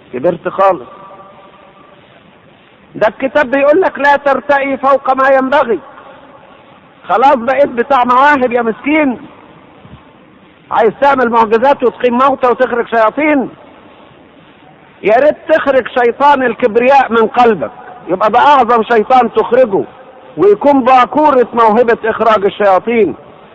كبرت خالص ده الكتاب بيقول لك لا ترتقي فوق ما ينبغي خلاص بقيت بتاع مواهب يا مسكين عايز تعمل معجزات وتقيم موتى وتخرج شياطين يا ريت تخرج شيطان الكبرياء من قلبك يبقى ده اعظم شيطان تخرجه ويكون باكورة موهبة اخراج الشياطين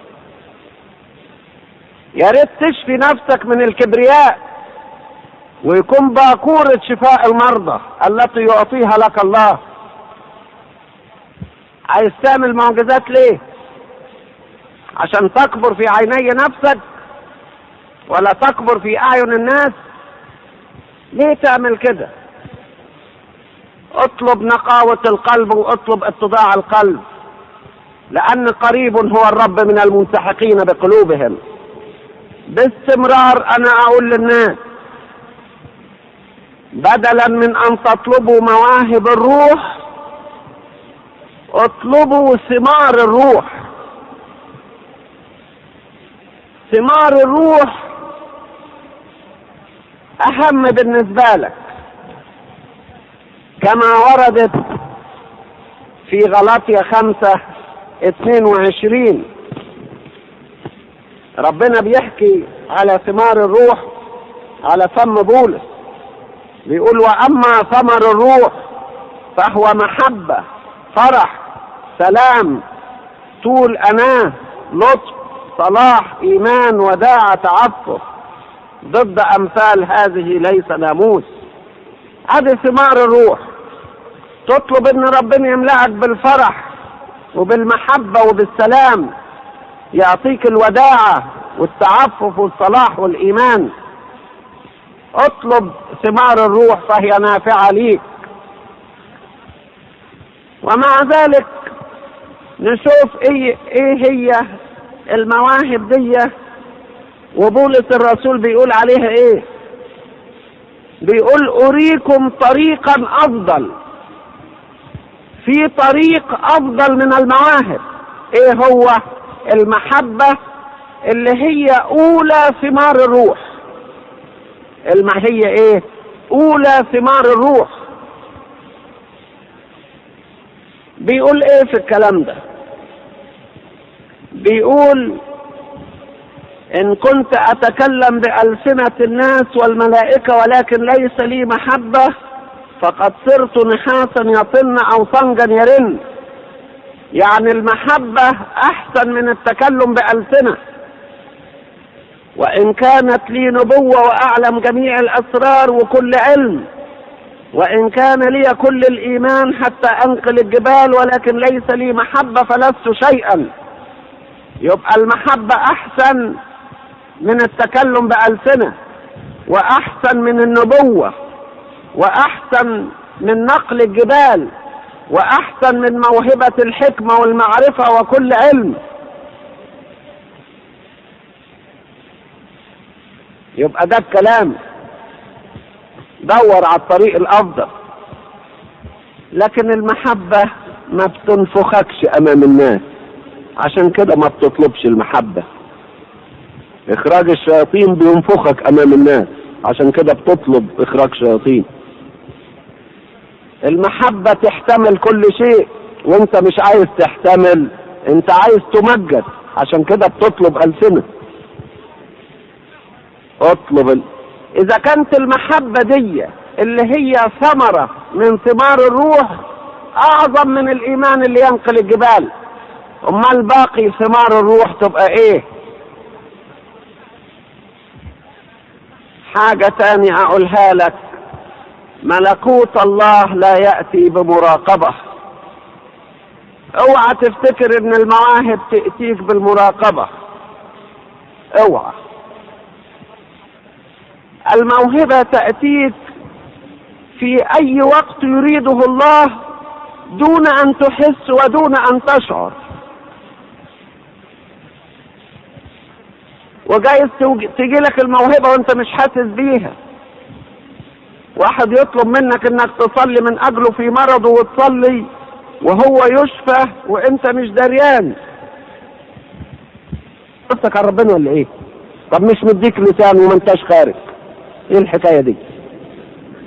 يا ريت تشفي نفسك من الكبرياء ويكون باكورة شفاء المرضى التي يعطيها لك الله عايز تعمل معجزات ليه عشان تكبر في عيني نفسك ولا تكبر في اعين الناس ليه تعمل كده اطلب نقاوة القلب واطلب اتضاع القلب لان قريب هو الرب من المنسحقين بقلوبهم باستمرار انا اقول للناس بدلا من ان تطلبوا مواهب الروح اطلبوا ثمار الروح ثمار الروح اهم بالنسبة لك كما وردت في غلطية خمسة اتنين وعشرين ربنا بيحكي على ثمار الروح على فم بولس بيقول واما ثمر الروح فهو محبة فرح سلام طول اناه لطف صلاح ايمان وداعة تعفف ضد امثال هذه ليس ناموس هذه ثمار الروح تطلب ان ربنا يملأك بالفرح وبالمحبة وبالسلام يعطيك الوداعة والتعفف والصلاح والإيمان اطلب ثمار الروح فهي نافعة ليك ومع ذلك نشوف ايه, إيه هي المواهب دي وبولس الرسول بيقول عليها ايه بيقول اريكم طريقا افضل في طريق افضل من المواهب ايه هو المحبة اللي هي اولى ثمار الروح الم هي ايه اولى ثمار الروح بيقول ايه في الكلام ده بيقول ان كنت اتكلم بألسنة الناس والملائكة ولكن ليس لي محبة فقد صرت نحاسا يطن او صنجا يرن يعني المحبة احسن من التكلم بألسنة وان كانت لي نبوة واعلم جميع الاسرار وكل علم وان كان لي كل الايمان حتى انقل الجبال ولكن ليس لي محبة فلست شيئا يبقى المحبة احسن من التكلم بألسنة واحسن من النبوة واحسن من نقل الجبال واحسن من موهبة الحكمة والمعرفة وكل علم يبقى ده الكلام دور على الطريق الافضل لكن المحبة ما بتنفخكش امام الناس عشان كده ما بتطلبش المحبة اخراج الشياطين بينفخك امام الناس عشان كده بتطلب اخراج شياطين المحبة تحتمل كل شيء وانت مش عايز تحتمل انت عايز تمجد عشان كده بتطلب ألسنة اطلب ال... اذا كانت المحبة دي اللي هي ثمرة من ثمار الروح اعظم من الايمان اللي ينقل الجبال امال باقي ثمار الروح تبقى ايه حاجة تانية اقولها لك ملكوت الله لا يأتي بمراقبة اوعى تفتكر ان المواهب تأتيك بالمراقبة اوعى الموهبة تأتيك في اي وقت يريده الله دون ان تحس ودون ان تشعر وجايز تجي لك الموهبة وانت مش حاسس بيها واحد يطلب منك انك تصلي من اجله في مرضه وتصلي وهو يشفى وانت مش دريان قصتك على ربنا ولا ايه طب مش مديك لسان وما انتش خارج ايه الحكايه دي